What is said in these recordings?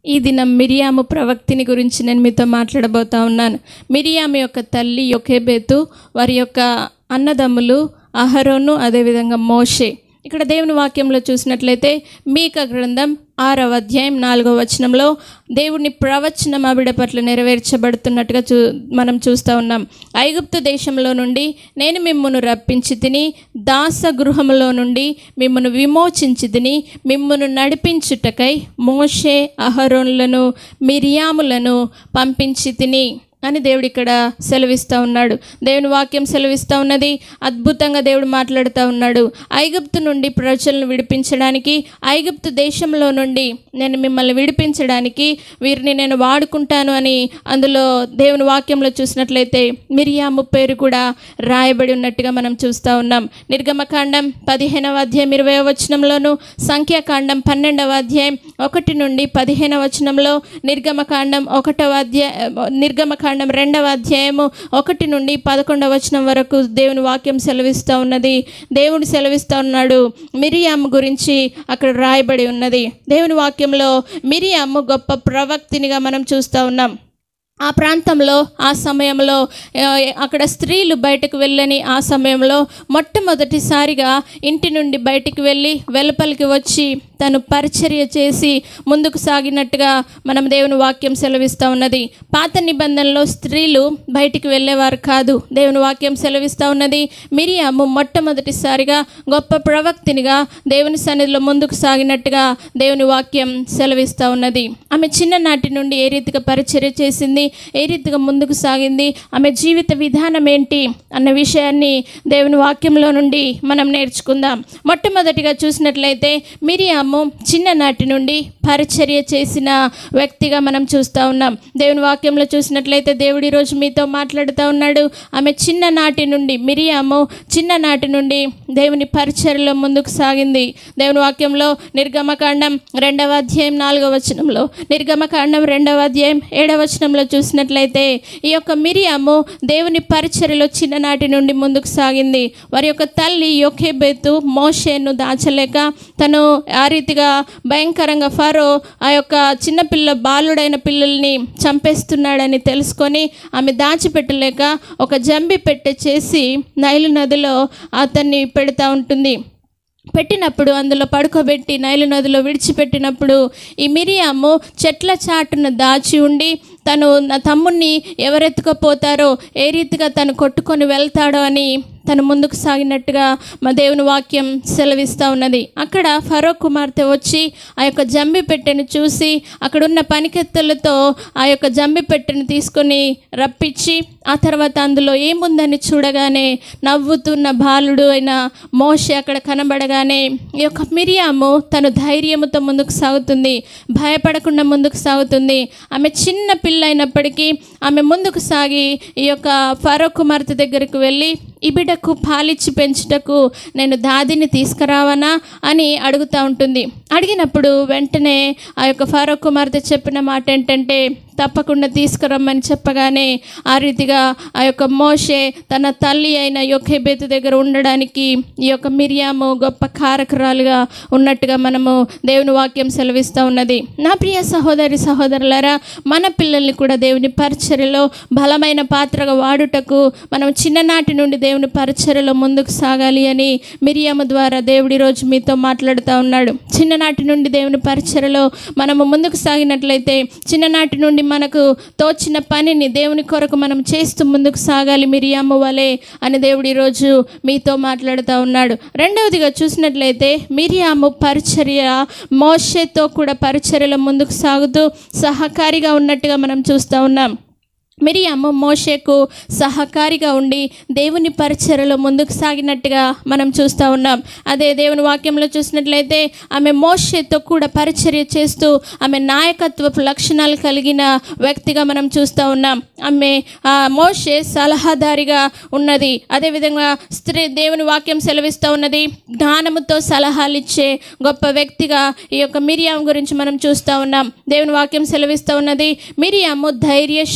ఈ దినం మిరియాము ప్రవక్తిని గురించి నేను మీతో మాట్లాడబోతా ఉన్నాను మిరియాము యొక్క తల్లి యొకేబేతు వారి యొక్క అన్నదమ్ములు అహరోను అదేవిధంగా మోషే ఇక్కడ దేవుని వాక్యంలో చూసినట్లయితే మీక గ్రంథం ఆరవ అధ్యాయం నాలుగవ వచనంలో దేవుని ప్రవచనం ఆవిడ పట్ల నెరవేర్చబడుతున్నట్టుగా చూ మనం చూస్తూ ఉన్నాం ఐగుప్తు దేశంలో నుండి నేను మిమ్మల్ని రప్పించి తిని దాస గృహములో నుండి మిమ్మల్ని విమోచించి తిని మిమ్మల్ని నడిపించుటకై మోషే అహరోన్లను మిరియాములను పంపించి తిని అని దేవుడు ఇక్కడ సెలవిస్తూ ఉన్నాడు దేవుని వాక్యం సెలవిస్తూ ఉన్నది అద్భుతంగా దేవుడు మాట్లాడుతూ ఉన్నాడు ఐగుప్తు నుండి ప్రజలను విడిపించడానికి ఐగుప్తు దేశంలో నుండి నేను మిమ్మల్ని విడిపించడానికి వీరిని నేను వాడుకుంటాను అని అందులో దేవుని వాక్యంలో చూసినట్లయితే మిరియాము పేరు కూడా రాయబడి ఉన్నట్టుగా మనం చూస్తూ ఉన్నాం నిర్గమకాండం పదిహేనవ అధ్యాయం ఇరవై వచనంలోను సంఖ్యాకాండం పన్నెండవ అధ్యాయం ఒకటి నుండి పదిహేనవ వచనంలో నిర్గమకాండం ఒకటవ అధ్యాయం నిర్గమకాండం రెండవ అధ్యాయము ఒకటి నుండి పదకొండవ వచనం వరకు దేవుని వాక్యం సెలవిస్తూ ఉన్నది దేవుడు సెలవిస్తూ ఉన్నాడు మిరియాము గురించి అక్కడ రాయబడి ఉన్నది దేవుని వాక్యంలో మిరియాము గొప్ప ప్రవక్తినిగా మనం చూస్తూ ఉన్నాం ఆ ప్రాంతంలో ఆ సమయంలో ఆ, అక్కడ స్త్రీలు బయటకు వెళ్ళని ఆ సమయంలో మొట్టమొదటిసారిగా ఇంటి నుండి బయటికి వెళ్ళి వెలుపలికి వచ్చి తను పరిచర్య చేసి ముందుకు సాగినట్టుగా మనం దేవుని వాక్యం సెలవిస్తూ ఉన్నది పాత నిబంధనలో స్త్రీలు బయటికి వెళ్ళేవారు కాదు దేవుని వాక్యం సెలవిస్తూ ఉన్నది మిరియాము మొట్టమొదటిసారిగా గొప్ప ప్రవక్తినిగా దేవుని సన్నిధిలో ముందుకు సాగినట్టుగా దేవుని వాక్యం సెలవిస్తూ ఉన్నది ఆమె చిన్ననాటి నుండి ఏ రీతిగా పరిచర్య చేసింది ఏ రీతిగా ముందుకు సాగింది ఆమె జీవిత విధానం ఏంటి అన్న విషయాన్ని దేవుని వాక్యంలో నుండి మనం నేర్చుకుందాం మొట్టమొదటిగా చూసినట్లయితే మిరియాము చిన్ననాటి నుండి పరిచర్య చేసిన వ్యక్తిగా మనం చూస్తూ ఉన్నాం దేవుని వాక్యంలో చూసినట్లయితే దేవుడు ఈరోజు మీతో మాట్లాడుతూ ఉన్నాడు ఆమె చిన్ననాటి నుండి మిరియాము చిన్ననాటి నుండి దేవుని పరిచర్యలో ముందుకు సాగింది దేవుని వాక్యంలో నిర్గమకాండం రెండవ అధ్యాయం నాలుగవ వచనంలో నిర్గమకాండం రెండవ అధ్యాయం ఏడవ వచనంలో చూసినట్లయితే ఈ యొక్క మిరియాము దేవుని పరిచర్యలో చిన్ననాటి నుండి ముందుకు సాగింది వారి యొక్క తల్లి యొకేబెతు మోషేను దాచలేక తను ఆ రీతిగా భయంకరంగా ఫరో ఆ యొక్క చిన్నపిల్ల బాలుడైన పిల్లల్ని చంపేస్తున్నాడని తెలుసుకొని ఆమె దాచిపెట్టలేక ఒక జంబి పెట్టె చేసి నైలు నదిలో అతన్ని పెడతా ఉంటుంది పెట్టినప్పుడు అందులో పడుకోబెట్టి నైలు నదిలో విడిచిపెట్టినప్పుడు ఈ మిరియాము చెట్ల చాటున దాచి ఉండి తను నా తమ్ముణ్ణి ఎవరెత్తుకపోతారో ఏ రీతిగా తను కొట్టుకొని వెళ్తాడో అని తను ముందుకు సాగినట్టుగా మా దేవుని వాక్యం సెలవిస్తూ ఉన్నది అక్కడ ఫరో కుమార్తె వచ్చి ఆ యొక్క జంబి పెట్టెను చూసి అక్కడున్న పనికెత్తలతో ఆ యొక్క జంబి పెట్టెను తీసుకొని రప్పించి ఆ తర్వాత అందులో ఏముందని చూడగానే నవ్వుతున్న బాలుడు అయిన మోషే అక్కడ కనబడగానే ఈ యొక్క మిరియాము తను ధైర్యముతో ముందుకు సాగుతుంది భయపడకుండా ముందుకు సాగుతుంది ఆమె చిన్న పిల్ల అయినప్పటికీ ఆమె ముందుకు సాగి ఈ యొక్క ఫరో కుమార్తె దగ్గరికి వెళ్ళి ఈ బిడ్డకు పాలిచ్చి పెంచుటకు నేను దాదిని తీసుకురావనా అని అడుగుతూ ఉంటుంది అడిగినప్పుడు వెంటనే ఆ యొక్క ఫారో కుమార్తె చెప్పిన మాట ఏంటంటే తప్పకుండా తీసుకురమ్మని చెప్పగానే ఆ రీతిగా ఆ యొక్క మోషే తన తల్లి అయిన యొకేబేతు దగ్గర ఉండడానికి ఈ యొక్క మిరియాము గొప్ప కారకురాలుగా ఉన్నట్టుగా మనము దేవుని వాక్యం సెలవిస్తూ ఉన్నది నా ప్రియ సహోదరి సహోదరులారా మన పిల్లల్ని కూడా దేవుని పరిచర్యలో బలమైన పాత్రగా వాడుటకు మనం చిన్ననాటి నుండి దేవుని పరిచర్యలో ముందుకు సాగాలి అని మిరియాము ద్వారా దేవుడి రోజు మీతో మాట్లాడుతూ ఉన్నాడు చిన్ననాటి నుండి దేవుని పరిచర్యలో మనము ముందుకు సాగినట్లయితే చిన్ననాటి నుండి మనకు తోచిన పనిని దేవుని కొరకు మనం చేస్తూ ముందుకు సాగాలి మిరియాము వలె అని దేవుడు ఈరోజు మీతో మాట్లాడుతూ ఉన్నాడు రెండవదిగా చూసినట్లయితే మిరియాము పరిచర్య మోషేతో కూడా పరిచర్యలో ముందుకు సాగుతూ సహకారిగా ఉన్నట్టుగా మనం చూస్తూ ఉన్నాం మిరియాము మోషేకు సహకారిగా ఉండి దేవుని పరిచర్యలో ముందుకు సాగినట్టుగా మనం చూస్తూ ఉన్నాం అదే దేవుని వాక్యంలో చూసినట్లయితే ఆమె మోషేతో కూడా పరిచర్య చేస్తూ ఆమె నాయకత్వపు లక్షణాలు కలిగిన వ్యక్తిగా మనం చూస్తూ ఉన్నాం ఆమె ఆ మోషే సలహాదారిగా ఉన్నది అదేవిధంగా స్త్రీ దేవుని వాక్యం సెలవిస్తూ ఉన్నది జ్ఞానముతో సలహాలు ఇచ్చే గొప్ప వ్యక్తిగా ఈ యొక్క మిరియాం గురించి మనం చూస్తూ ఉన్నాం దేవుని వాక్యం సెలవిస్తూ ఉన్నది మిరియాము ధైర్యశాలి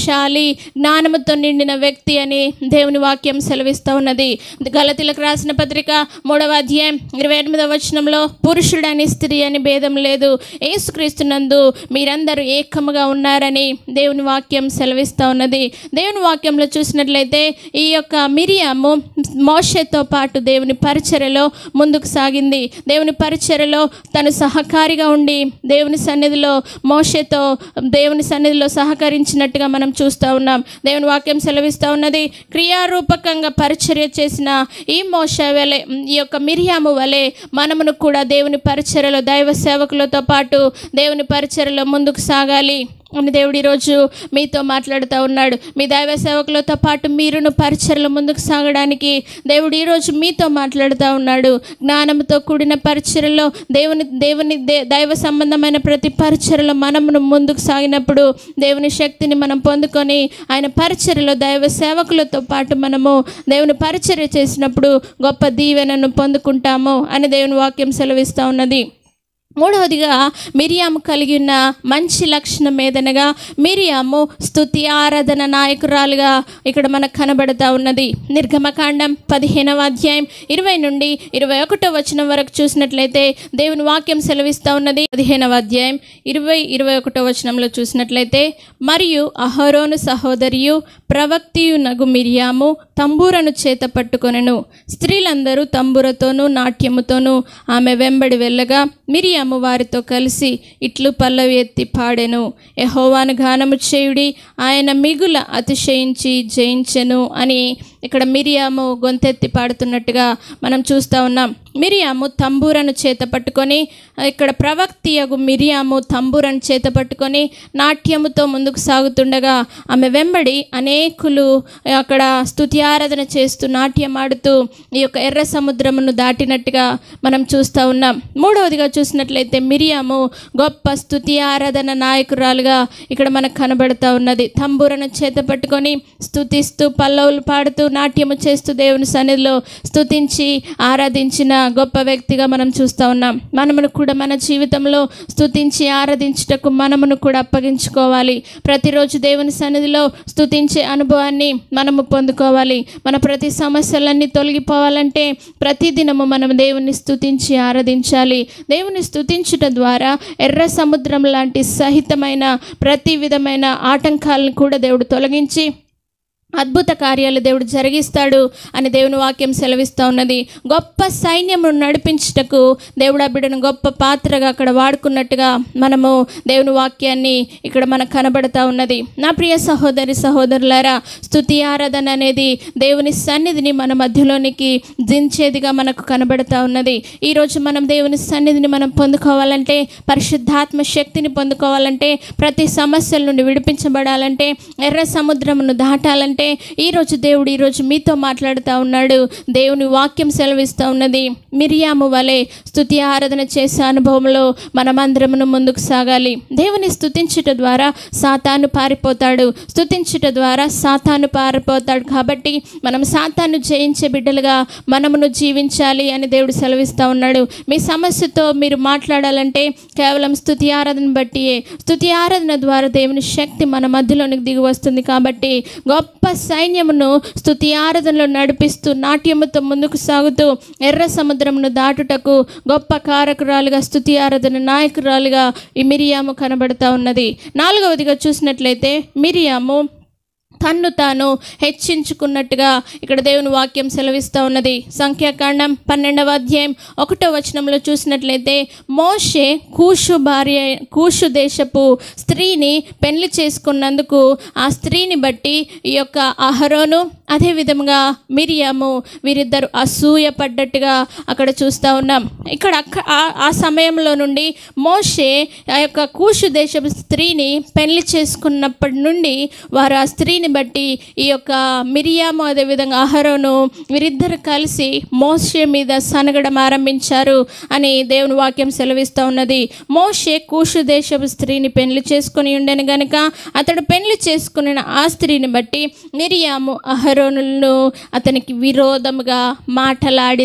జ్ఞానముతో నిండిన వ్యక్తి అని దేవుని వాక్యం సెలవిస్తూ ఉన్నది గలతీలకు రాసిన పత్రిక మూడవ అధ్యాయం ఇరవై ఎనిమిదవ వచనంలో పురుషుడని స్త్రీ అని భేదం లేదు యేసుక్రీస్తునందు మీరందరూ ఏకముగా ఉన్నారని దేవుని వాక్యం సెలవిస్తూ ఉన్నది దేవుని వాక్యంలో చూసినట్లయితే ఈ యొక్క మిరియాము మోషేతో పాటు దేవుని పరిచర్యలో ముందుకు సాగింది దేవుని పరిచర్యలో తను సహకారిగా ఉండి దేవుని సన్నిధిలో మోషేతో దేవుని సన్నిధిలో సహకరించినట్టుగా మనం చూస్తూ ఉన్నాం దేవుని వాక్యం సెలవిస్తూ ఉన్నది క్రియారూపకంగా పరిచర్య చేసిన ఈ మోష వలె ఈ యొక్క మిరియాము వలె మనమును కూడా దేవుని పరిచర్యలో దైవ సేవకులతో పాటు దేవుని పరిచర్యలో ముందుకు సాగాలి అని దేవుడు ఈరోజు మీతో మాట్లాడుతూ ఉన్నాడు మీ దైవ సేవకులతో పాటు మీరును పరిచర్లు ముందుకు సాగడానికి దేవుడు ఈరోజు మీతో మాట్లాడుతూ ఉన్నాడు జ్ఞానంతో కూడిన పరిచర్లో దేవుని దేవుని దే- దైవ సంబంధమైన ప్రతి పరిచర్లో మనమును ముందుకు సాగినప్పుడు దేవుని శక్తిని మనం పొందుకొని ఆయన పరిచర్లో దైవ సేవకులతో పాటు మనము దేవుని పరిచర్య చేసినప్పుడు గొప్ప దీవెనను పొందుకుంటాము అని దేవుని వాక్యం సెలవిస్తూ ఉన్నది మూడవదిగా మిరియాము కలిగి ఉన్న మంచి లక్షణం ఏదనగా మిరియాము స్తుతి ఆరాధన నాయకురాలుగా ఇక్కడ మనకు కనబడతా ఉన్నది నిర్గమకాండం పదిహేనవ అధ్యాయం ఇరవై నుండి ఇరవై ఒకటో వచనం వరకు చూసినట్లయితే దేవుని వాక్యం సెలవిస్తూ ఉన్నది పదిహేనవ అధ్యాయం ఇరవై ఇరవై ఒకటో వచనంలో చూసినట్లయితే మరియు అహరోను సహోదరియు ప్రవక్తియు నగు మిరియాము తంబూరను చేత పట్టుకొనెను స్త్రీలందరూ తంబూరతోనూ నాట్యముతోనూ ఆమె వెంబడి వెళ్ళగా మిరియాము వారితో కలిసి ఇట్లు పల్లవి ఎత్తి పాడెను యహోవాను గానము చేయుడి ఆయన మిగుల అతిశయించి జయించెను అని ఇక్కడ మిరియాము గొంతెత్తి పాడుతున్నట్టుగా మనం చూస్తూ ఉన్నాం మిరియాము తంబూరను చేత పట్టుకొని ఇక్కడ ప్రవక్తియగు మిరియాము తంబూరను చేత పట్టుకొని నాట్యముతో ముందుకు సాగుతుండగా ఆమె వెంబడి అనేకులు అక్కడ స్తుతి ఆరాధన చేస్తూ నాట్యం ఆడుతూ ఈ యొక్క ఎర్ర సముద్రమును దాటినట్టుగా మనం చూస్తూ ఉన్నాం మూడవదిగా చూసినట్లయితే మిరియాము గొప్ప స్తుతి ఆరాధన నాయకురాలుగా ఇక్కడ మనకు కనబడుతూ ఉన్నది తంబూరను చేత పట్టుకొని స్తుతిస్తూ పల్లవులు పాడుతూ నాట్యము చేస్తూ దేవుని సన్నిధిలో స్తుతించి ఆరాధించిన గొప్ప వ్యక్తిగా మనం చూస్తూ ఉన్నాం మనమును కూడా మన జీవితంలో స్తుతించి ఆరాధించుటకు మనమును కూడా అప్పగించుకోవాలి ప్రతిరోజు దేవుని సన్నిధిలో స్తుతించే అనుభవాన్ని మనము పొందుకోవాలి మన ప్రతి సమస్యలన్నీ తొలగిపోవాలంటే ప్రతిదినము మనం దేవుని స్తుతించి ఆరాధించాలి దేవుని స్తుతించుట ద్వారా ఎర్ర సముద్రం లాంటి సహితమైన ప్రతి విధమైన ఆటంకాలను కూడా దేవుడు తొలగించి అద్భుత కార్యాలు దేవుడు జరిగిస్తాడు అని దేవుని వాక్యం సెలవిస్తూ ఉన్నది గొప్ప సైన్యము నడిపించుటకు దేవుడు ఆ బిడ్డను గొప్ప పాత్రగా అక్కడ వాడుకున్నట్టుగా మనము దేవుని వాక్యాన్ని ఇక్కడ మనకు కనబడతా ఉన్నది నా ప్రియ సహోదరి సహోదరులారా స్తుతి ఆరాధన అనేది దేవుని సన్నిధిని మన మధ్యలోనికి దించేదిగా మనకు కనబడతా ఉన్నది ఈరోజు మనం దేవుని సన్నిధిని మనం పొందుకోవాలంటే పరిశుద్ధాత్మ శక్తిని పొందుకోవాలంటే ప్రతి సమస్యల నుండి విడిపించబడాలంటే ఎర్ర సముద్రమును దాటాలంటే ఈరోజు దేవుడు ఈరోజు మీతో మాట్లాడుతూ ఉన్నాడు దేవుని వాక్యం సెలవిస్తూ ఉన్నది మిరియాము వలె స్తుతి ఆరాధన చేసే అనుభవంలో మనమందరమును ముందుకు సాగాలి దేవుని స్తుతించుట ద్వారా సాతాను పారిపోతాడు స్తుతించుట ద్వారా సాతాను పారిపోతాడు కాబట్టి మనం సాతాను జయించే బిడ్డలుగా మనమును జీవించాలి అని దేవుడు సెలవిస్తూ ఉన్నాడు మీ సమస్యతో మీరు మాట్లాడాలంటే కేవలం స్తుతి ఆరాధన బట్టియే స్తుతి ఆరాధన ద్వారా దేవుని శక్తి మన మధ్యలోనికి దిగి వస్తుంది కాబట్టి గొప్ప సైన్యమును స్తుతి ఆరాధనలో నడిపిస్తూ నాట్యముతో ముందుకు సాగుతూ ఎర్ర సముద్రమును దాటుటకు గొప్ప కారకురాలుగా స్తుతి ఆరాధన నాయకురాలుగా ఈ మిరియాము కనబడతా ఉన్నది నాలుగవదిగా చూసినట్లయితే మిరియాము తన్ను తాను హెచ్చించుకున్నట్టుగా ఇక్కడ దేవుని వాక్యం సెలవిస్తూ ఉన్నది సంఖ్యాకాండం పన్నెండవ అధ్యాయం ఒకటో వచనంలో చూసినట్లయితే మోషే కూషు భార్య కూషు దేశపు స్త్రీని పెళ్లి చేసుకున్నందుకు ఆ స్త్రీని బట్టి ఈ యొక్క అహరోను అదేవిధంగా మిరియాము వీరిద్దరు అసూయ పడ్డట్టుగా అక్కడ చూస్తూ ఉన్నాం ఇక్కడ అక్క ఆ- ఆ సమయంలో నుండి మోషే ఆ యొక్క కూషు దేశపు స్త్రీని పెళ్లి చేసుకున్నప్పటి నుండి వారు ఆ స్త్రీని బట్టి ఈ యొక్క మిరియాము అదేవిధంగా అహరోను వీరిద్దరు కలిసి మోషే మీద సనగడం ఆరంభించారు అని దేవుని వాక్యం సెలవిస్తూ ఉన్నది మోషే కూషు దేశపు స్త్రీని పెళ్లి చేసుకుని ఉండెను గనుక అతడు పెళ్లి చేసుకున్న ఆ స్త్రీని బట్టి మిరియాము అహరోనులను అతనికి విరోధముగా మాటలాడిరి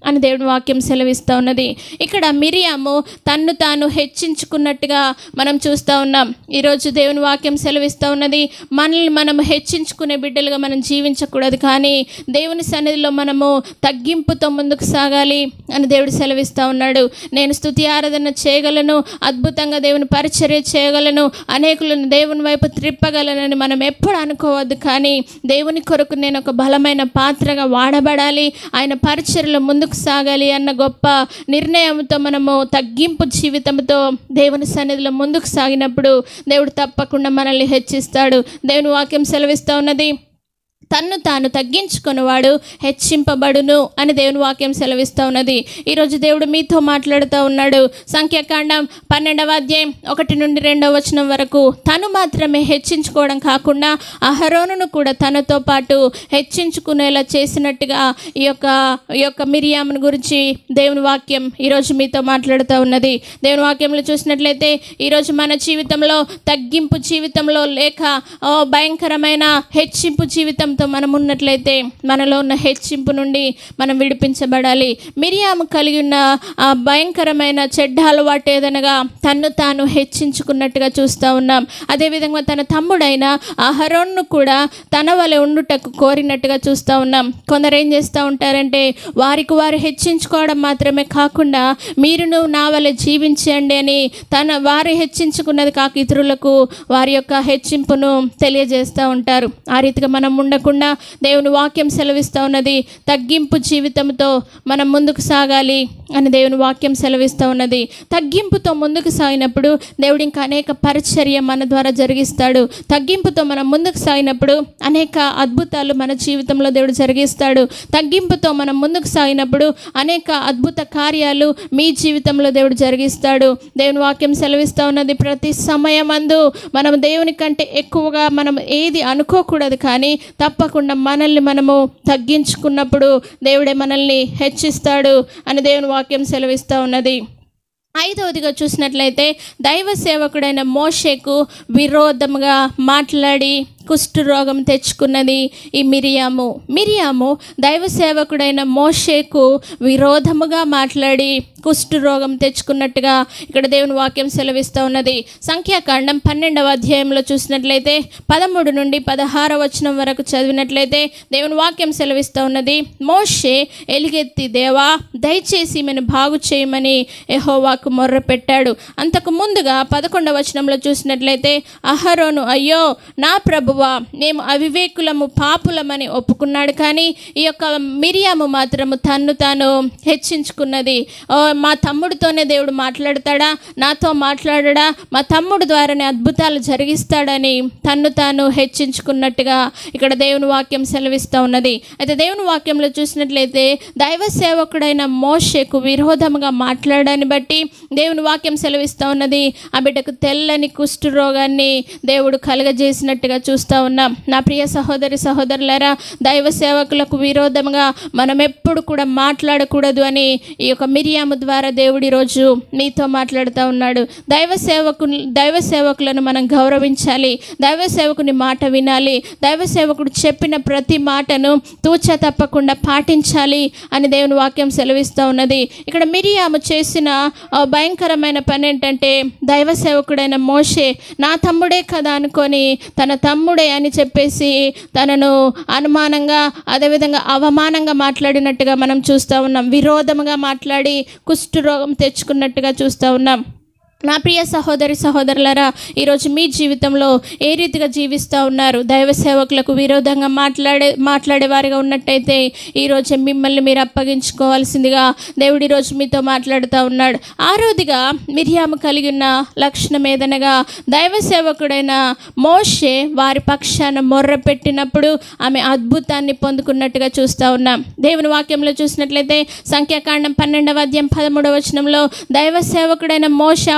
అని దేవుని వాక్యం సెలవిస్తూ ఉన్నది ఇక్కడ మిరియాము తన్ను తాను హెచ్చించుకున్నట్టుగా మనం చూస్తూ ఉన్నాం ఈరోజు దేవుని వాక్యం సెలవిస్తూ ఉన్నది మనల్ని మనం హెచ్చించుకునే బిడ్డలుగా మనం జీవించకూడదు కానీ దేవుని సన్నిధిలో మనము తగ్గింపుతో ముందుకు సాగాలి అని దేవుడు సెలవిస్తూ ఉన్నాడు నేను స్తుతి ఆరాధన చేయగలను అద్భుతంగా దేవుని పరిచర్య చేయగలను అనేకులను దేవుని వైపు త్రిప్పగలనని మనం ఎప్పుడు అనుకోవద్దు కానీ దేవుని కొరకు నేను ఒక బలమైన పాత్రగా వాడబడాలి ఆయన పరిచర్యలో ముందుకు సాగాలి అన్న గొప్ప నిర్ణయంతో మనము తగ్గింపు జీవితంతో దేవుని సన్నిధిలో ముందుకు సాగినప్పుడు దేవుడు తప్పకుండా మనల్ని హెచ్చిస్తాడు దేవుని వాక్యం సెలవిస్తూ ఉన్నది తన్ను తాను తగ్గించుకున్నవాడు హెచ్చింపబడును అని దేవుని వాక్యం సెలవిస్తూ ఉన్నది ఈరోజు దేవుడు మీతో మాట్లాడుతూ ఉన్నాడు సంఖ్యాకాండం పన్నెండవ అధ్యాయం ఒకటి నుండి రెండవ వచనం వరకు తను మాత్రమే హెచ్చించుకోవడం కాకుండా అహరోనును కూడా తనతో పాటు హెచ్చించుకునేలా చేసినట్టుగా ఈ యొక్క ఈ యొక్క మిరియామును గురించి దేవుని వాక్యం ఈరోజు మీతో మాట్లాడుతూ ఉన్నది దేవుని వాక్యంలో చూసినట్లయితే ఈరోజు మన జీవితంలో తగ్గింపు జీవితంలో లేక ఓ భయంకరమైన హెచ్చింపు జీవితంతో మనం ఉన్నట్లయితే మనలో ఉన్న హెచ్చింపు నుండి మనం విడిపించబడాలి మిరియాము కలిగి ఉన్న ఆ భయంకరమైన చెడ్డ అలవాటు ఏదనగా తన్ను తాను హెచ్చించుకున్నట్టుగా చూస్తూ ఉన్నాం అదేవిధంగా తన తమ్ముడైన అహరోన్ను కూడా తన వలె ఉండుటకు కోరినట్టుగా చూస్తూ ఉన్నాం కొందరు ఏం చేస్తూ ఉంటారంటే వారికి వారు హెచ్చించుకోవడం మాత్రమే కాకుండా మీరును నా వలె జీవించండి అని తన వారు హెచ్చించుకున్నది కాక ఇతరులకు వారి యొక్క హెచ్చింపును తెలియజేస్తూ ఉంటారు ఆ రీతిగా మనం ఉండకుండా దేవుని వాక్యం సెలవిస్తూ ఉన్నది తగ్గింపు జీవితంతో మనం ముందుకు సాగాలి అని దేవుని వాక్యం సెలవిస్తూ ఉన్నది తగ్గింపుతో ముందుకు సాగినప్పుడు దేవుడు ఇంకా అనేక పరిచర్య మన ద్వారా జరిగిస్తాడు తగ్గింపుతో మనం ముందుకు సాగినప్పుడు అనేక అద్భుతాలు మన జీవితంలో దేవుడు జరిగిస్తాడు తగ్గింపుతో మనం ముందుకు సాగినప్పుడు అనేక అద్భుత కార్యాలు మీ జీవితంలో దేవుడు జరిగిస్తాడు దేవుని వాక్యం సెలవిస్తూ ఉన్నది ప్రతి సమయమందు మనం దేవుని కంటే ఎక్కువగా మనం ఏది అనుకోకూడదు కానీ తప్పకుండా మనల్ని మనము తగ్గించుకున్నప్పుడు దేవుడే మనల్ని హెచ్చిస్తాడు అని దేవుని వాక్యం సెలవిస్తూ ఉన్నది ఐదవదిగా చూసినట్లయితే దైవ సేవకుడైన మోషేకు విరోధముగా మాట్లాడి కుష్ఠరోగం తెచ్చుకున్నది ఈ మిరియాము మిరియాము దైవ సేవకుడైన మోషేకు విరోధముగా మాట్లాడి కుష్ఠరోగం తెచ్చుకున్నట్టుగా ఇక్కడ దేవుని వాక్యం సెలవిస్తూ ఉన్నది సంఖ్యాకాండం పన్నెండవ అధ్యాయంలో చూసినట్లయితే పదమూడు నుండి పదహారవ వచనం వరకు చదివినట్లయితే దేవుని వాక్యం సెలవిస్తూ ఉన్నది మోషే ఎలుగెత్తి దేవా దయచేసి ఈమెను బాగు చేయమని ఎహోవాకు మొర్ర పెట్టాడు అంతకు ముందుగా పదకొండవ వచనంలో చూసినట్లయితే అహరోను అయ్యో నా ప్రభువా మేము అవివేకులము పాపులమని ఒప్పుకున్నాడు కానీ ఈ యొక్క మిరియాము మాత్రము తన్ను తాను హెచ్చించుకున్నది ఓ, మా తమ్ముడితోనే దేవుడు మాట్లాడతాడా నాతో మాట్లాడడా మా తమ్ముడు ద్వారానే అద్భుతాలు జరిగిస్తాడని తన్ను తాను హెచ్చించుకున్నట్టుగా ఇక్కడ దేవుని వాక్యం సెలవిస్తూ ఉన్నది అయితే దేవుని వాక్యంలో చూసినట్లయితే దైవ సేవకుడైన మోషేకు విరోధముగా మాట్లాడని బట్టి దేవుని వాక్యం సెలవిస్తూ ఉన్నది ఆ బిడ్డకు తెల్లని కుష్ఠు రోగాన్ని దేవుడు కలగజేసినట్టుగా చూస్తూ ఉన్నాం నా ప్రియ సహోదరి సహోదరులారా దైవ సేవకులకు విరోధంగా మనం ఎప్పుడు కూడా మాట్లాడకూడదు అని ఈ యొక్క మిరియాము ద్వారా దేవుడు ఈరోజు మీతో మాట్లాడుతూ ఉన్నాడు దైవ సేవకు దైవ సేవకులను మనం గౌరవించాలి దైవ సేవకుని మాట వినాలి దైవ సేవకుడు చెప్పిన ప్రతి మాటను తూచ తప్పకుండా పాటించాలి అని దేవుని వాక్యం సెలవిస్తూ ఉన్నది ఇక్కడ మిరియాము చేసిన ఆ, భయంకరమైన పని ఏంటంటే దైవ సేవకుడైన మోషే నా తమ్ముడే కదా అనుకొని తన తమ్ముడే అని చెప్పేసి తనను అనుమానంగా అదేవిధంగా అవమానంగా మాట్లాడినట్టుగా మనం చూస్తూ ఉన్నాం విరోధముగా మాట్లాడి కుష్ఠరోగం తెచ్చుకున్నట్టుగా చూస్తూ ఉన్నాం నా ప్రియ సహోదరి సహోదరులారా ఈరోజు మీ జీవితంలో ఏ రీతిగా జీవిస్తూ ఉన్నారు దైవ సేవకులకు విరోధంగా మాట్లాడే మాట్లాడేవారిగా ఉన్నట్టయితే ఈరోజు మిమ్మల్ని మీరు అప్పగించుకోవాల్సిందిగా దేవుడు ఈరోజు మీతో మాట్లాడుతూ ఉన్నాడు ఆరోదిగా మిరియాము కలిగి ఉన్న లక్షణం ఏదనగా దైవ సేవకుడైన మోషే వారి పక్షాన మొర్ర పెట్టినప్పుడు ఆమె అద్భుతాన్ని పొందుకున్నట్టుగా చూస్తూ ఉన్నాం దేవుని వాక్యంలో చూసినట్లయితే సంఖ్యాకాండం పన్నెండవ అధ్యాయం పదమూడవ వచనంలో దైవ సేవకుడైన మోష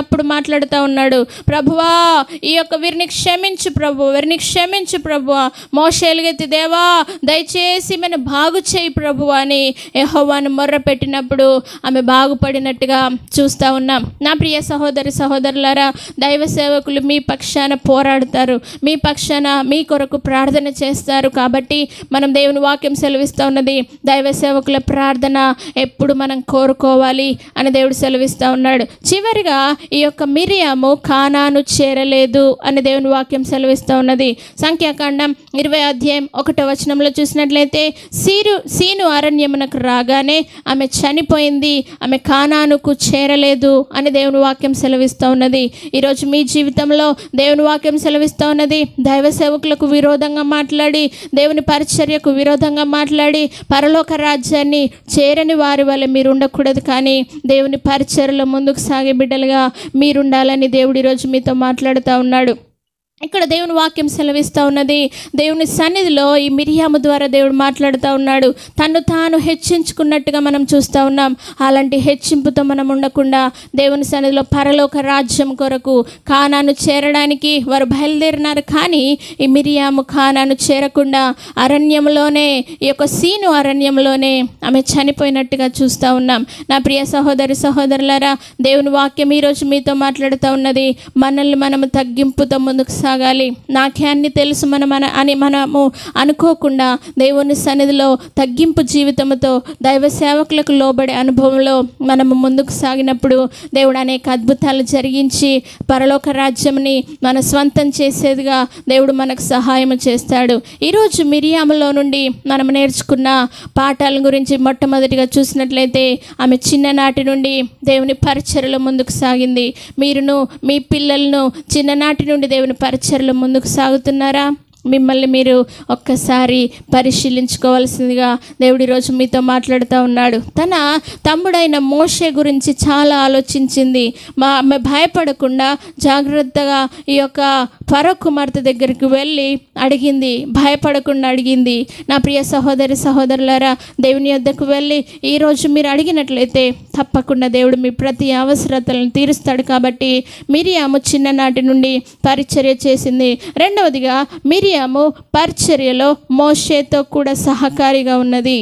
అప్పుడు మాట్లాడుతూ ఉన్నాడు ప్రభువా ఈ యొక్క వీరిని క్షమించు ప్రభు వీరిని క్షమించు ప్రభువా మోషేలుగెత్తి దేవా దయచేసి మన బాగు చేయి ప్రభు అని యెహోవాను మొర్ర పెట్టినప్పుడు ఆమె బాగుపడినట్టుగా చూస్తూ ఉన్నాం నా ప్రియ సహోదరి సహోదరులారా దైవ సేవకులు మీ పక్షాన పోరాడతారు మీ పక్షాన మీ కొరకు ప్రార్థన చేస్తారు కాబట్టి మనం దేవుని వాక్యం సెలవిస్తూ ఉన్నది దైవ సేవకుల ప్రార్థన ఎప్పుడు మనం కోరుకోవాలి అని దేవుడు సెలవిస్తూ ఉన్నాడు చివరిగా ఈ యొక్క మిరియాము కానాను చేరలేదు అని దేవుని వాక్యం సెలవిస్తూ ఉన్నది సంఖ్యాకాండం ఇరవై అధ్యాయం ఒకటో వచనంలో చూసినట్లయితే సీరు సీను అరణ్యమునకు రాగానే ఆమె చనిపోయింది ఆమె కానానుకు చేరలేదు అని దేవుని వాక్యం సెలవిస్తూ ఉన్నది ఈరోజు మీ జీవితంలో దేవుని వాక్యం సెలవిస్తూ ఉన్నది దైవ సేవకులకు విరోధంగా మాట్లాడి దేవుని పరిచర్యకు విరోధంగా మాట్లాడి పరలోక రాజ్యాన్ని చేరని వారి వల్ల మీరు ఉండకూడదు కానీ దేవుని పరిచర్యలో ముందుకు సాగే బిడ్డలుగా మీరుండాలని దేవుడు ఈరోజు మీతో మాట్లాడుతూ ఉన్నాడు ఇక్కడ దేవుని వాక్యం సెలవిస్తూ ఉన్నది దేవుని సన్నిధిలో ఈ మిరియాము ద్వారా దేవుడు మాట్లాడుతూ ఉన్నాడు తను తాను హెచ్చించుకున్నట్టుగా మనం చూస్తూ ఉన్నాం అలాంటి హెచ్చింపుతో మనం ఉండకుండా దేవుని సన్నిధిలో పరలోక రాజ్యం కొరకు కానాను చేరడానికి వారు బయలుదేరినారు కానీ ఈ మిరియాము కానాను చేరకుండా అరణ్యంలోనే ఈ యొక్క సీను అరణ్యంలోనే ఆమె చనిపోయినట్టుగా చూస్తూ ఉన్నాం నా ప్రియ సహోదరి సహోదరులారా దేవుని వాక్యం ఈరోజు మీతో మాట్లాడుతూ ఉన్నది మనల్ని మనము తగ్గింపుతో ముందుకు సాగాలి నాకే అన్ని తెలుసు మన మన అని మనము అనుకోకుండా దేవుని సన్నిధిలో తగ్గింపు జీవితంతో దైవ సేవకులకు లోబడే అనుభవంలో మనము ముందుకు సాగినప్పుడు దేవుడు అనేక అద్భుతాలు జరిగించి పరలోక రాజ్యంని మన స్వంతం చేసేదిగా దేవుడు మనకు సహాయం చేస్తాడు ఈరోజు మిరియాములో నుండి మనం నేర్చుకున్న పాఠాల గురించి మొట్టమొదటిగా చూసినట్లయితే ఆమె చిన్ననాటి నుండి దేవుని పరిచయలో ముందుకు సాగింది మీరును మీ పిల్లలను చిన్ననాటి నుండి దేవుని పరిచయలో ముందుకు సాగుతున్నారా మిమ్మల్ని మీరు ఒక్కసారి పరిశీలించుకోవాల్సిందిగా దేవుడి రోజు మీతో మాట్లాడుతూ ఉన్నాడు తన తమ్ముడైన మోషే గురించి చాలా ఆలోచించింది మా ఆమె భయపడకుండా జాగ్రత్తగా ఈ యొక్క ఫరో కుమార్తె దగ్గరికి వెళ్ళి అడిగింది భయపడకుండా అడిగింది నా ప్రియ సహోదరి సహోదరులారా దేవుని యొద్దకు వెళ్ళి ఈరోజు మీరు అడిగినట్లయితే తప్పకుండా దేవుడు మీ ప్రతి అవసరతలను తీరుస్తాడు కాబట్టి మిరియాము చిన్ననాటి నుండి పరిచర్య చేసింది రెండవదిగా మిరియాము పరిచర్యలో మోషేతో కూడా సహకారిగా ఉన్నది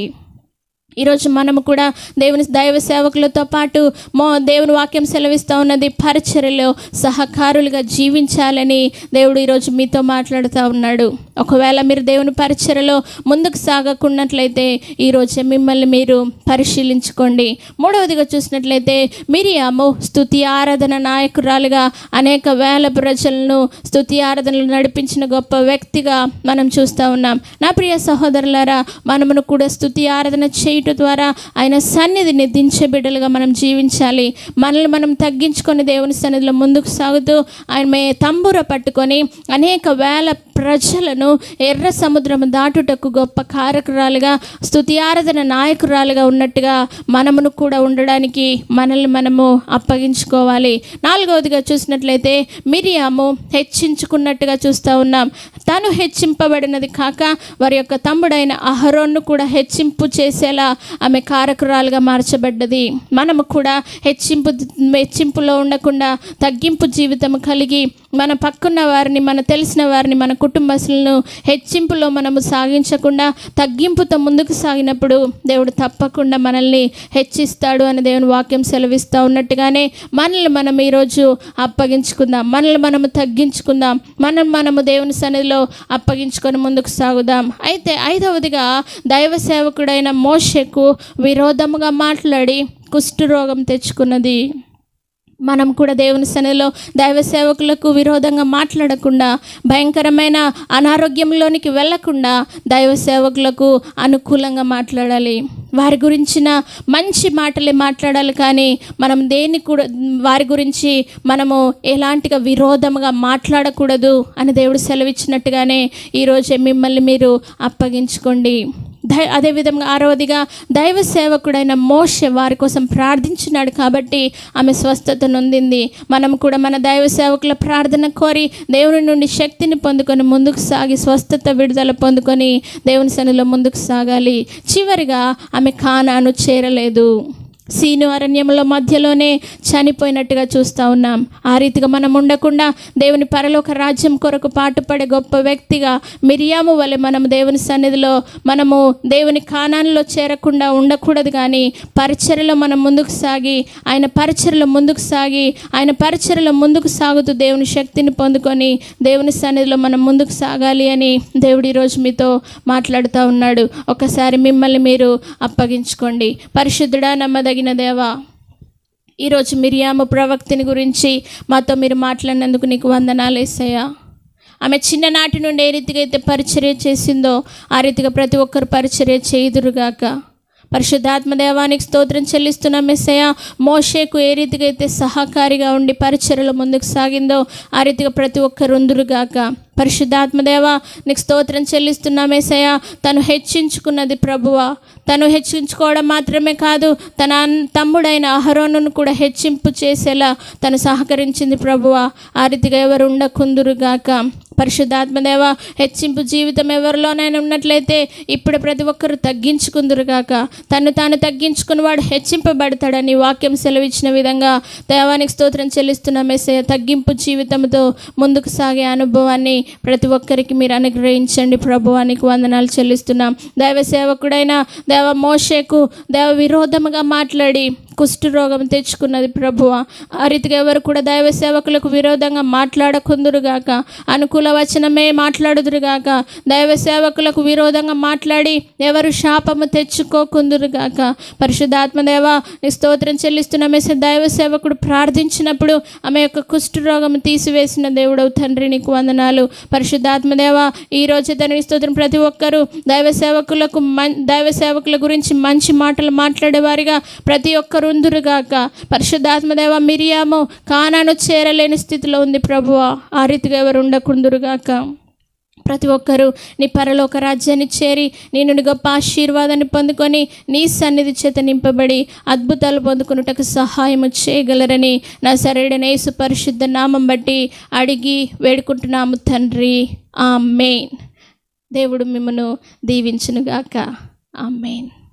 ఈరోజు మనము కూడా దేవుని దైవ సేవకులతో పాటు మో దేవుని వాక్యం సెలవిస్తూ ఉన్నది పరిచర్యలో సహకారులుగా జీవించాలని దేవుడు ఈరోజు మీతో మాట్లాడుతూ ఉన్నాడు ఒకవేళ మీరు దేవుని పరిచర్యలో ముందుకు సాగకున్నట్లయితే ఈరోజు మిమ్మల్ని మీరు పరిశీలించుకోండి మూడవదిగా చూసినట్లయితే మిరియాము స్తుతి ఆరాధన నాయకురాలుగా అనేక వేల ప్రజలను స్తుతి ఆరాధనలు నడిపించిన గొప్ప వ్యక్తిగా మనం చూస్తూ ఉన్నాం నా ప్రియ సహోదరులారా మనమును కూడా స్తుతి ఆరాధన చేయుట ద్వారా ఆయన సన్నిధిని దించే బిడ్డలుగా మనం జీవించాలి మనల్ని మనం తగ్గించుకొని దేవుని సన్నిధిలో ముందుకు సాగుతూ ఆయన మే తంబుర పట్టుకొని అనేక వేల ప్రజలను ఎర్ర సముద్రం దాటుటకు గొప్ప కారకురాలుగా స్తుతి ఆరాధన నాయకురాలుగా ఉన్నట్టుగా మనమును కూడా ఉండడానికి మనల్ని మనము అప్పగించుకోవాలి నాలుగవదిగా చూసినట్లయితే మిరియాము హెచ్చించుకున్నట్టుగా చూస్తూ ఉన్నాం తను హెచ్చింపబడినది కాక వారి యొక్క తమ్ముడైన అహరోన్ను కూడా హెచ్చింపు చేసేలా ఆమె కారకురాలుగా మార్చబడ్డది మనము కూడా హెచ్చింపు హెచ్చింపులో ఉండకుండా తగ్గింపు జీవితం కలిగి మన పక్కన్న వారిని మన తెలిసిన వారిని మన కుటుంబస్తులను హెచ్చింపులో మనము సాగించకుండా తగ్గింపుతో ముందుకు సాగినప్పుడు దేవుడు తప్పకుండా మనల్ని హెచ్చిస్తాడు అని దేవుని వాక్యం సెలవిస్తూ ఉన్నట్టుగానే మనల్ని మనం ఈరోజు అప్పగించుకుందాం మనల్ని మనము తగ్గించుకుందాం మనం మనము దేవుని సన్నిధిలో అప్పగించుకొని ముందుకు సాగుదాం అయితే ఐదవదిగా దైవ సేవకుడైన మోషకు విరోధముగా మాట్లాడి కుష్ఠరోగం తెచ్చుకున్నది మనం కూడా దేవుని సన్నిధిలో దైవ సేవకులకు విరోధంగా మాట్లాడకుండా భయంకరమైన అనారోగ్యంలోనికి వెళ్ళకుండా దైవ సేవకులకు అనుకూలంగా మాట్లాడాలి వారి గురించిన మంచి మాటలే మాట్లాడాలి కానీ మనం దేన్ని కూడా వారి గురించి మనము ఎలాంటిగా విరోధముగా మాట్లాడకూడదు అని దేవుడు సెలవిచ్చినట్టుగానే ఈరోజే మిమ్మల్ని మీరు అప్పగించుకోండి దై అదేవిధంగా ఆరవదిగా దైవ సేవకుడైన మోషే వారి కోసం ప్రార్థించినాడు కాబట్టి ఆమె స్వస్థత నొందింది మనం కూడా మన దైవ సేవకుల ప్రార్థన కోరి దేవుని నుండి శక్తిని పొందుకొని ముందుకు సాగి స్వస్థత విడుదల పొందుకొని దేవుని సన్నిలో ముందుకు సాగాలి చివరిగా ఆమె కానాను చేరలేదు సీను అరణ్యంలో మధ్యలోనే చనిపోయినట్టుగా చూస్తూ ఉన్నాం ఆ రీతిగా మనం ఉండకుండా దేవుని పరలోక రాజ్యం కొరకు పాటుపడే గొప్ప వ్యక్తిగా మిరియాము వలె మనం దేవుని సన్నిధిలో మనము దేవుని కానాల్లో చేరకుండా ఉండకూడదు కానీ పరిచర్యలో మనం ముందుకు సాగి ఆయన పరిచర్యలో ముందుకు సాగి ఆయన పరిచర్యలో ముందుకు సాగుతూ దేవుని శక్తిని పొందుకొని దేవుని సన్నిధిలో మనం ముందుకు సాగాలి అని దేవుడు ఈరోజు మీతో మాట్లాడుతూ ఉన్నాడు ఒకసారి మిమ్మల్ని మీరు అప్పగించుకోండి పరిశుద్ధుడా నమ్మదగిన దేవా ఈరోజు మిరియాము ప్రవక్తిని గురించి మాతో మీరు మాట్లాడినందుకు నీకు వందనాలు వేసాయా ఆమె చిన్ననాటి నుండి ఏ రీతిగా అయితే పరిచర్య చేసిందో ఆ రీతిగా ప్రతి ఒక్కరు పరిచర్య చేయుదురుగాక పరిశుద్ధాత్మ దేవానికి స్తోత్రం చెల్లిస్తున్న మెస్సయ మోషేకు ఏ రీతిగా అయితే సహకారిగా ఉండి పరిచర్యలు ముందుకు సాగిందో ఆ రీతిగా ప్రతి ఒక్కరు ఉందురుగాక పరిశుద్ధాత్మదేవ నీకు స్తోత్రం చెల్లిస్తున్నా మేసయ్య తను హెచ్చించుకున్నది ప్రభువా తను హెచ్చించుకోవడం మాత్రమే కాదు తన అన్- తమ్ముడైన అహరోనును కూడా హెచ్చింపు చేసేలా తను సహకరించింది ప్రభువా ఆ రీతిగా ఎవరు ఉండకుందురుగాక పరిశుద్ధాత్మదేవ హెచ్చింపు జీవితం ఎవరిలోనైనా ఉన్నట్లయితే ఇప్పుడు ప్రతి ఒక్కరు తగ్గించుకుందురుగాక తను తాను తగ్గించుకుని వాడు హెచ్చింపబడతాడని వాక్యం సెలవిచ్చిన విధంగా దేవానికి స్తోత్రం చెల్లిస్తున్న మెస్సయ్య తగ్గింపు జీవితంతో ముందుకు సాగే అనుభవాన్ని ప్రతి ఒక్కరికి మీరు అనుగ్రహించండి ప్రభువానికి వందనాలు చెల్లిస్తున్నాం దైవ సేవకుడైన దేవ మోషేకు దేవ విరోధముగా మాట్లాడి కుష్ఠరోగం తెచ్చుకున్నది ప్రభువ ఆ రీతిగా ఎవరు కూడా దైవ సేవకులకు విరోధంగా మాట్లాడకుందురుగాక అనుకూల వచనమే మాట్లాడుదురుగాక దైవ సేవకులకు విరోధంగా మాట్లాడి ఎవరు శాపము తెచ్చుకోకుందురుగాక పరిశుద్ధాత్మదేవ నీ స్తోత్రం చెల్లిస్తున్న మెస దైవ సేవకుడు ప్రార్థించినప్పుడు ఆమె యొక్క కుష్ఠరోగం తీసివేసిన దేవుడవు తండ్రి నీకు వందనాలు పరిశుద్ధాత్మదేవ ఈ రోజు తండ్రి స్తోత్రం ప్రతి ఒక్కరూ దైవ సేవకులకు మన్ దైవ సేవకుల గురించి మంచి మాటలు మాట్లాడేవారిగా ప్రతి ఒక్కరు ఉందురుగాక పరిశుద్ధాత్మదేవ మిరియాము కానాను చేరలేని స్థితిలో ఉంది ప్రభువ ఆ రీతిగా ఎవరు ఉండకుందురుగాక ప్రతి ఒక్కరూ నీ పరలోక రాజ్యాన్ని చేరి నీ నుండి గొప్ప ఆశీర్వాదాన్ని పొందుకొని నీ సన్నిధి చేత నింపబడి అద్భుతాలు పొందుకున్నటకు సహాయము చేయగలరని నా సరైన యేసు పరిశుద్ధ నామం బట్టి అడిగి వేడుకుంటున్నాము తండ్రి ఆ మెయిన్ దేవుడు మిమ్మను దీవించునుగాక ఆ మెయిన్